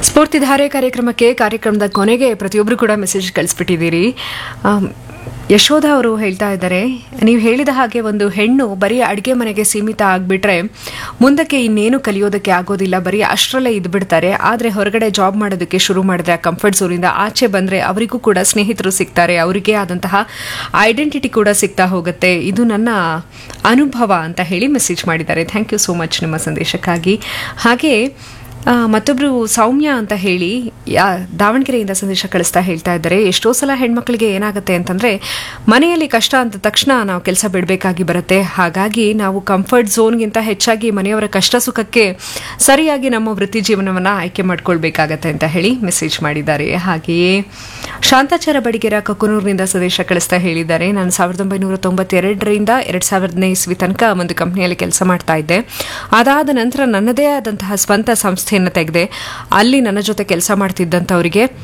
ಸ್ಫೂರ್ತಿಧಾರೆ ಕಾರ್ಯಕ್ರಮಕ್ಕೆ ಕಾರ್ಯಕ್ರಮದ ಕೊನೆಗೆ ಪ್ರತಿಯೊಬ್ಬರು ಕೂಡ ಮೆಸೇಜ್ ಕಳಿಸ್ಬಿಟ್ಟಿದ್ದೀರಿ ಆಮ್, ಯಶೋಧ ಅವರು ಹೇಳ್ತಾ ಇದ್ದಾರೆ ನೀವು ಹೇಳಿದ ಹಾಗೆ ಒಂದು ಹೆಣ್ಣು ಬರೀ ಅಡುಗೆ ಮನೆಗೆ ಸೀಮಿತ ಆಗಿಬಿಟ್ರೆ ಮುಂದಕ್ಕೆ ಇನ್ನೇನು ಕಲಿಯೋದಕ್ಕೆ ಆಗೋದಿಲ್ಲ ಬರೀ ಅಷ್ಟರಲ್ಲೇ ಇದ್ಬಿಡ್ತಾರೆ ಆದರೆ ಹೊರಗಡೆ ಜಾಬ್ ಮಾಡೋದಕ್ಕೆ ಶುರು ಮಾಡಿದ್ರೆ ಆ ಕಂಫರ್ಟ್ ಝೋನಿಂದ ಆಚೆ ಬಂದರೆ ಅವರಿಗೂ ಕೂಡ ಸ್ನೇಹಿತರು ಸಿಗ್ತಾರೆ ಅವರಿಗೆ ಆದಂತಹ ಐಡೆಂಟಿಟಿ ಕೂಡ ಸಿಗ್ತಾ ಹೋಗುತ್ತೆ ಇದು ನನ್ನ ಅನುಭವ ಅಂತ ಹೇಳಿ ಮೆಸೇಜ್ ಮಾಡಿದ್ದಾರೆ ಥ್ಯಾಂಕ್ ಯು ಸೋ ಮಚ್ ನಿಮ್ಮ ಸಂದೇಶಕ್ಕಾಗಿ ಹಾಗೆ ಆ, ಮತ್ತೊಬ್ರು ಸೌಮ್ಯ ಅಂತ ಹೇಳಿ ಯಾ- ದಾವಣಗೆರೆಯಿಂದ ಸಂದೇಶ ಕಳಿಸ್ತಾ ಹೇಳ್ತಾ ಇದ್ದಾರೆ ಎಷ್ಟೋ ಸಲ ಹೆಣ್ಮಕ್ಳಿಗೆ ಏನಾಗುತ್ತೆ ಅಂತಂದ್ರೆ ಮನೆಯಲ್ಲಿ ಕಷ್ಟ ಅಂತ ತಕ್ಷಣ ನಾವು ಕೆಲಸ ಬಿಡಬೇಕಾಗಿ ಬರುತ್ತೆ ಹಾಗಾಗಿ ನಾವು ಕಂಫರ್ಟ್ ಝೋನ್ಗಿಂತ ಹೆಚ್ಚಾಗಿ ಮನೆಯವರ ಕಷ್ಟ ಸುಖಕ್ಕೆ ಸರಿಯಾಗಿ ನಮ್ಮ ವೃತ್ತಿ ಜೀವನವನ್ನು ಆಯ್ಕೆ ಮಾಡ್ಕೊಳ್ಬೇಕಾಗತ್ತೆ ಅಂತ ಹೇಳಿ ಮೆಸೇಜ್ ಮಾಡಿದ್ದಾರೆ ಹಾಗೆಯೇ ಶಾಂತಾಚಾರ ಬಡಿಗೆರ ಕಕ್ಕನೂರಿನಿಂದ ಸಂದೇಶ ಕಳಿಸ್ತಾ ಹೇಳಿದ್ದಾರೆ ನಾನು ಸಾವಿರದ ಒಂಬೈನೂರ ತೊಂಬತ್ತೆರಡರಿಂದ ಎರಡ್ ಸಾವಿರದನೇ ಇಸ್ವಿ ತನಕ ಒಂದು ಕಂಪ್ನಿಯಲ್ಲಿ ಕೆಲಸ ಮಾಡ್ತಾ ಇದ್ದೆ ಅದಾದ ನಂತರ ನನ್ನದೇ ಆದಂತಹ ಸ್ವಂತ ಸಂಸ್ಥೆಯನ್ನು ತೆಗೆದೆ ಅಲ್ಲಿ ನನ್ನ ಜೊತೆ ಕೆಲಸ ಮಾಡ್ತಿದ್ದಂಥವರಿಗೆ